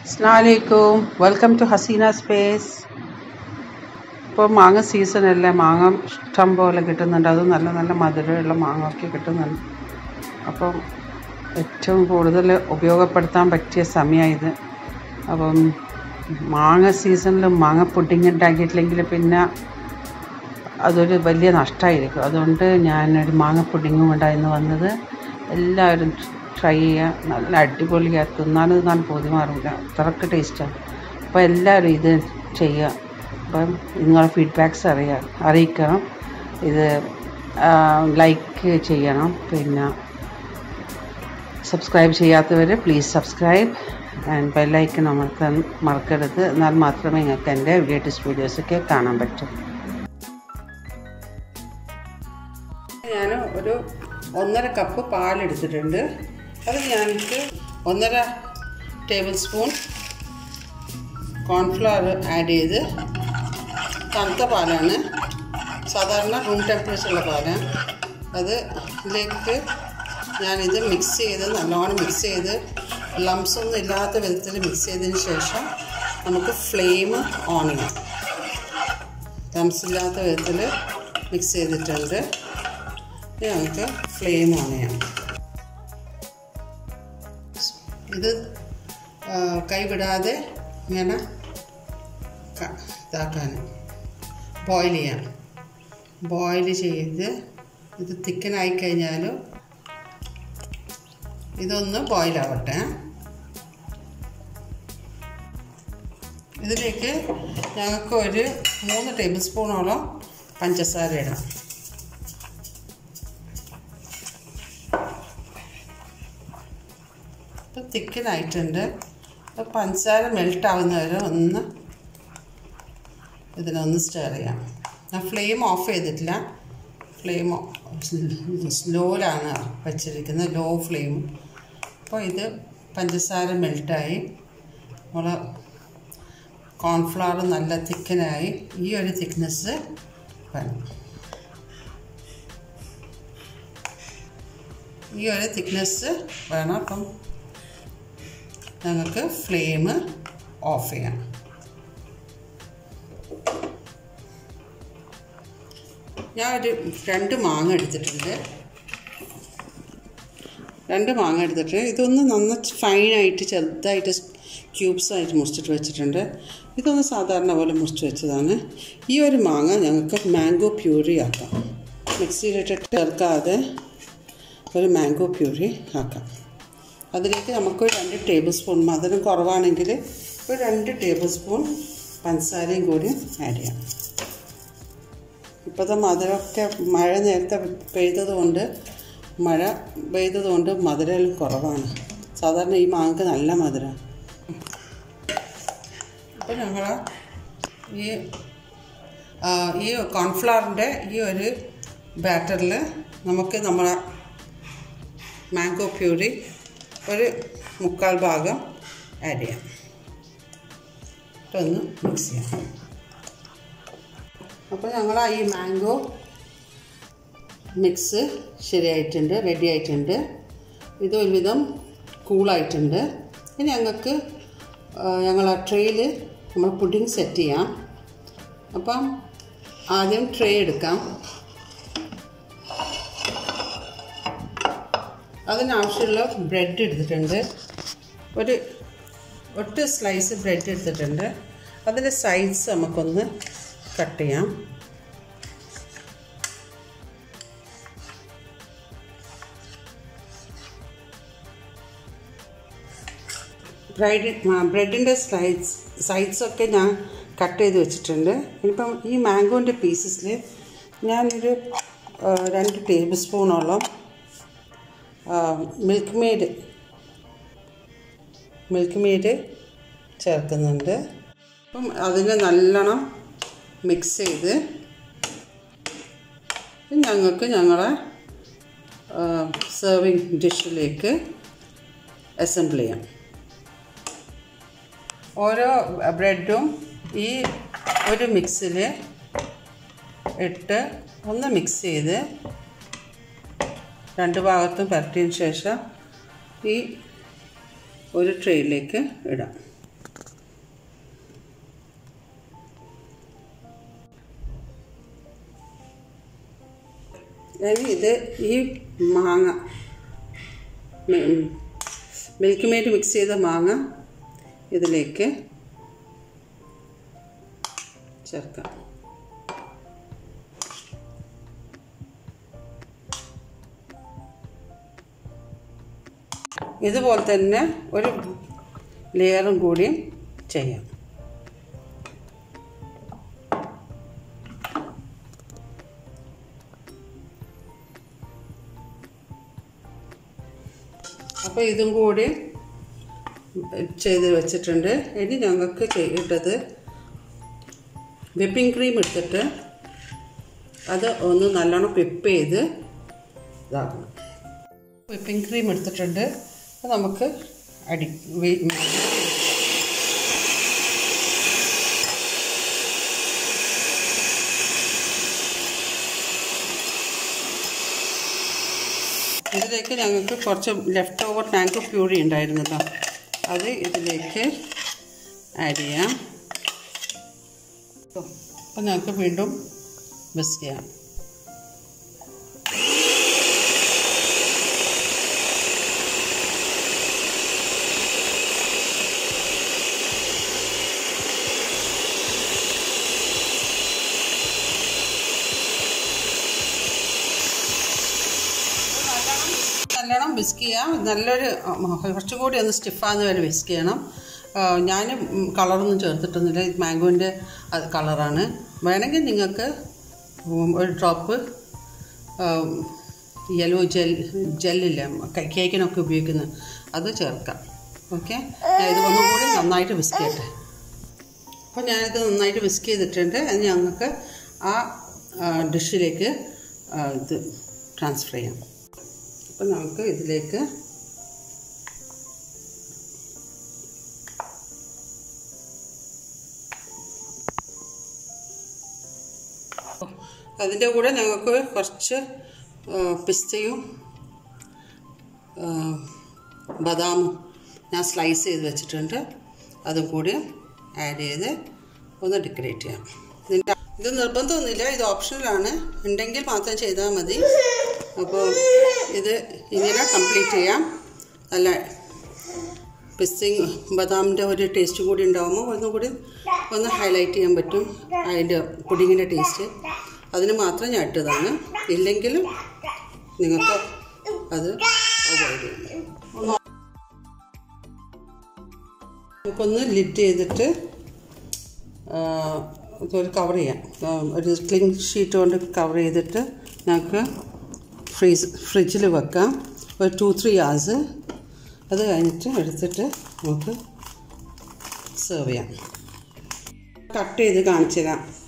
അസ്ലാമലൈക്കും welcome to Haseena space ഇപ്പോൾ മാങ്ങ സീസണല്ലേ മാങ്ങ ഇഷ്ടം പോലെ കിട്ടുന്നുണ്ട് അത് നല്ല നല്ല മധുരമുള്ള മാങ്ങ ഒക്കെ കിട്ടുന്നുണ്ട് അപ്പം ഏറ്റവും കൂടുതൽ ഉപയോഗപ്പെടുത്താൻ പറ്റിയ സമയമായത് അപ്പം മാങ്ങ സീസണിൽ മാങ്ങ പുഡിങ് ഉണ്ടാക്കിയിട്ടില്ലെങ്കിൽ പിന്നെ അതൊരു വലിയ നഷ്ടമായിരിക്കും അതുകൊണ്ട് ഞാനൊരു മാങ്ങ പുഡിങ്ങും കൊണ്ടായിരുന്നു വന്നത് എല്ലാവരും ട്രൈ ചെയ്യുക നല്ല അടിപൊളിയാണ് തിന്നാനും തിന്നാൻ പോതി മാറില്ല അത്രയ്ക്ക് ടേസ്റ്റാണ് അപ്പോൾ എല്ലാവരും ഇത് ചെയ്യുക അപ്പം നിങ്ങളുടെ ഫീഡ്ബാക്ക്സ് അറിയാം അറിയിക്കണം ഇത് ലൈക്ക് ചെയ്യണം പിന്നെ സബ്സ്ക്രൈബ് ചെയ്യാത്തവർ പ്ലീസ് സബ്സ്ക്രൈബ് ആൻഡ് ബെല്ലൈക്കൺ അമർത്താൻ മറക്കരുത് എന്നാൽ മാത്രമേ നിങ്ങൾക്ക് എൻ്റെ ലേറ്റസ്റ്റ് വീഡിയോസൊക്കെ കാണാൻ പറ്റൂ ഞാൻ ഒരു ഒന്നര കപ്പ് പാലെടുത്തിട്ടുണ്ട് അത് ഞാനിട്ട് ഒന്നര ടേബിൾ സ്പൂൺ കോൺഫ്ലവർ ആഡ് ചെയ്ത് തണുത്ത പാലാണ് സാധാരണ റൂം ടെമ്പറേച്ചറുള്ള പാലാണ് അത് ഇതിലേക്ക് ഞാനിത് മിക്സ് ചെയ്ത് നല്ലോണം മിക്സ് ചെയ്ത് ലംസ് ഒന്നും ഇല്ലാത്ത വിധത്തിൽ മിക്സ് ചെയ്തതിന് ശേഷം നമുക്ക് ഫ്ലെയിം ഓൺ ചെയ്യാം ലംസ് ഇല്ലാത്ത വിധത്തിൽ മിക്സ് ചെയ്തിട്ടുണ്ട് ഇനി നമുക്ക് ഫ്ലെയിം ഓൺ ചെയ്യാം ഇത് കൈവിടാതെ ഇങ്ങനെ ഇതാക്കാൻ ബോയിൽ ചെയ്യാം ബോയിൽ ചെയ്ത് ഇത് തിക്കനായി കഴിഞ്ഞാൽ ഇതൊന്ന് ബോയിലാവട്ടെ ഇതിലേക്ക് ഞങ്ങൾക്ക് ഒരു മൂന്ന് ടേബിൾ സ്പൂണോളം പഞ്ചസാര ഇടാം ഇപ്പം തിക്കനായിട്ടുണ്ട് അപ്പോൾ പഞ്ചസാര മെൽറ്റ് ആവുന്ന വരെ ഒന്ന് ഇതിനൊന്ന് സ്റ്റെയർ ചെയ്യാം ഞാൻ ഫ്ലെയിം ഓഫ് ചെയ്തിട്ടില്ല ഫ്ലെയിം സ്ലോയിലാണ് വെച്ചിരിക്കുന്നത് ലോ ഫ്ലെയിം അപ്പോൾ ഇത് പഞ്ചസാര മെൽറ്റായി നമ്മൾ കോൺഫ്ലവർ നല്ല തിക്കനായി ഈ ഒരു തിക്നെസ് വേണം ഈ ഒരു തിക്നെസ് വേണം അപ്പം ഞങ്ങൾക്ക് ഫ്ലെയിം ഓഫ് ചെയ്യാം ഞാൻ ഒരു രണ്ട് മാങ്ങ എടുത്തിട്ടുണ്ട് രണ്ട് മാങ്ങ എടുത്തിട്ട് ഇതൊന്ന് നന്ന ഫൈനായിട്ട് ചെറുതായിട്ട് ക്യൂബ്സായിട്ട് മുറിച്ചിട്ട് വെച്ചിട്ടുണ്ട് ഇതൊന്ന് സാധാരണ പോലെ മുറിച്ച് വെച്ചതാണ് ഈ ഒരു മാങ്ങ ഞങ്ങൾക്ക് മാംഗോ പ്യൂരി ആക്കാം മിക്സിയിലിട്ടിട്ട് ചേർക്കാതെ ഒരു മാംഗോ പ്യൂരി ആക്കാം അതിലേക്ക് നമുക്ക് രണ്ട് ടേബിൾ സ്പൂൺ മധുരം കുറവാണെങ്കിൽ ഒരു രണ്ട് ടേബിൾ സ്പൂൺ പഞ്ചസാരയും കൂടി ആഡ് ചെയ്യാം ഇപ്പോഴത്തെ മധുരമൊക്കെ മഴ നേരത്തെ പെയ്തത് കൊണ്ട് മഴ പെയ്തത് കൊണ്ട് മധുരം കുറവാണ് സാധാരണ ഈ മാങ്ങക്ക് നല്ല മധുരം അപ്പോൾ ഞങ്ങൾ ഈ ഈ കോൺഫ്ലവറിൻ്റെ ഈ ഒരു ബാറ്ററിൽ നമുക്ക് നമ്മളെ മാംഗോ പ്യൂരി ഒരു മുക്കാൽ ഭാഗം ആഡ് ചെയ്യാം ഒന്ന് മിക്സ് ചെയ്യാം അപ്പോൾ ഞങ്ങൾ ഈ മാംഗോ മിക്സ് ശരിയായിട്ടുണ്ട് റെഡി ആയിട്ടുണ്ട് ഇത് ഒരുവിധം കൂളായിട്ടുണ്ട് ഇനി ഞങ്ങൾക്ക് ഞങ്ങൾ ആ ട്രേയിൽ നമ്മൾ പുഡിങ് സെറ്റ് ചെയ്യാം അപ്പം ആദ്യം ട്രേ എടുക്കാം അതിനാവശ്യമുള്ള ബ്രെഡ് എടുത്തിട്ടുണ്ട് ഒരു ഒട്ട് സ്ലൈസ് ബ്രെഡ് എടുത്തിട്ടുണ്ട് അതിൻ്റെ സൈഡ്സ് നമുക്കൊന്ന് കട്ട് ചെയ്യാം ബ്രൈഡ് ബ്രെഡിൻ്റെ സ്ലൈഡ്സ് സൈഡ്സൊക്കെ ഞാൻ കട്ട് ചെയ്ത് വെച്ചിട്ടുണ്ട് ഇനിയിപ്പം ഈ മാംഗോൻ്റെ പീസസിൽ ഞാനൊരു രണ്ട് ടേബിൾ സ്പൂണോളം മിൽക്ക് മെയ്ഡ് മിൽക്ക് മെയ്ഡ് ചേർക്കുന്നുണ്ട് അപ്പം അതിനെ നല്ലോണം മിക്സ് ചെയ്ത് ഞങ്ങൾക്ക് ഞങ്ങളെ സെർവിങ് ഡിഷിലേക്ക് അസംബിൾ ചെയ്യാം ഓരോ ബ്രെഡും ഈ ഒരു മിക്സിൽ ഇട്ട് ഒന്ന് മിക്സ് ചെയ്ത് രണ്ട് ഭാഗത്തും പരട്ടിയതിന് ശേഷം ഈ ഒരു ട്രേയിലേക്ക് ഇടാം ഇനി ഇത് ഈ മാങ്ങ മിൽക്ക് മെയ്ഡ് മിക്സ് ചെയ്ത മാങ്ങ ഇതിലേക്ക് ചേർക്കാം ഇതുപോലെ തന്നെ ഒരു ലെയറും കൂടി ചെയ്യാം അപ്പോൾ ഇതും കൂടി ചെയ്ത് വെച്ചിട്ടുണ്ട് ഇനി ഞങ്ങൾക്ക് ചെയ്യേണ്ടത് വിപ്പിംഗ് ക്രീം എടുത്തിട്ട് അത് ഒന്ന് നല്ലോണം വിപ്പ് ചെയ്ത് ഇതാക്കണം വിപ്പിംഗ് ക്രീം എടുത്തിട്ടുണ്ട് അത് നമുക്ക് അടി വി- ഇതിലേക്ക് ഞങ്ങൾക്ക് കുറച്ച് ലെഫ്റ്റ് ഓവർ മാംഗോ പ്യൂരി ഉണ്ടായിരുന്നല്ലോ അത് ഇതിലേക്ക് ആഡ് ചെയ്യാം അപ്പം ഞങ്ങൾക്ക് വീണ്ടും മിക്സ് ചെയ്യാം നല്ലോണം വിസ്ക് ചെയ്യാം നല്ലൊരു ഉം, കുറച്ചും കൂടി ഒന്ന് സ്റ്റിഫാകുന്ന വരെ വിസ്ക് ചെയ്യണം ഞാൻ കളറൊന്നും ചേർത്തിട്ടൊന്നുമില്ല ഇത് മാംഗോൻ്റെ കളറാണ് വേണമെങ്കിൽ നിങ്ങൾക്ക് ഉം, ഒരു ഡ്രോപ്പ് യെല്ലോ ജെൽ ജെല്ലില്ല കേക്കിനൊക്കെ ഉപയോഗിക്കുന്നത് അത് ചേർക്കാം ഓക്കെ ഇത് ഒന്നും കൂടി നന്നായിട്ട് വിസ്ക് ചെയ്യട്ടെ അപ്പോൾ ഞാനിത് നന്നായിട്ട് വിസ്ക് ചെയ്തിട്ടുണ്ട് അത് ഞങ്ങൾക്ക് ആ ഡിഷിലേക്ക് ഇത് ട്രാൻസ്ഫർ ചെയ്യാം അപ്പം നമുക്ക് ഇതിലേക്ക് അതിൻ്റെ കൂടെ ഞങ്ങൾക്ക് കുറച്ച് ആ, പിസ്തയും ആ, ബദാമും ഞാൻ സ്ലൈസ് ചെയ്ത് വെച്ചിട്ടുണ്ട് അതും കൂടി ആഡ് ചെയ്ത് ഒന്ന് ഡെക്കറേറ്റ് ചെയ്യാം ഇതിൻ്റെ ഇത് നിർബന്ധമൊന്നുമില്ല ഇത് ഓപ്ഷണലാണ് ഉണ്ടെങ്കിൽ മാത്രം ചെയ്താൽ മതി അപ്പോൾ ഇത് ഇങ്ങനെ കംപ്ലീറ്റ് ചെയ്യാം നല്ല പിസ്തയും ബദാമിൻ്റെ ഒരു ടേസ്റ്റ് കൂടി ഉണ്ടാകുമ്പോൾ ഒന്നും കൂടി ഒന്ന് ഹൈലൈറ്റ് ചെയ്യാൻ പറ്റും അതിൻ്റെ പുഡിങ്ങിൻ്റെ ടേസ്റ്റ് അതിന് മാത്രം ഞാൻ ഇട്ടതാണ് ഇല്ലെങ്കിൽ നിങ്ങൾക്ക് അത് അവോയ്ഡ് ചെയ്യാം ഒന്ന് നമുക്കൊന്ന് ലിറ്റ് ചെയ്തിട്ട് ആ, ഇതൊരു കവർ ചെയ്യാം ആ, ഒരു ക്ലീൻ ഷീറ്റ് കൊണ്ട് കവർ ചെയ്തിട്ട് ഞങ്ങൾക്ക് ഫ്രീസ് ഫ്രിഡ്ജിൽ വെക്കാം ഒരു ടു ത്രീ hours അത് കഴിഞ്ഞിട്ട് എടുത്തിട്ട് നമുക്ക് സെർവ് ചെയ്യാം കട്ട് ചെയ്ത് കാണിച്ചു തരാം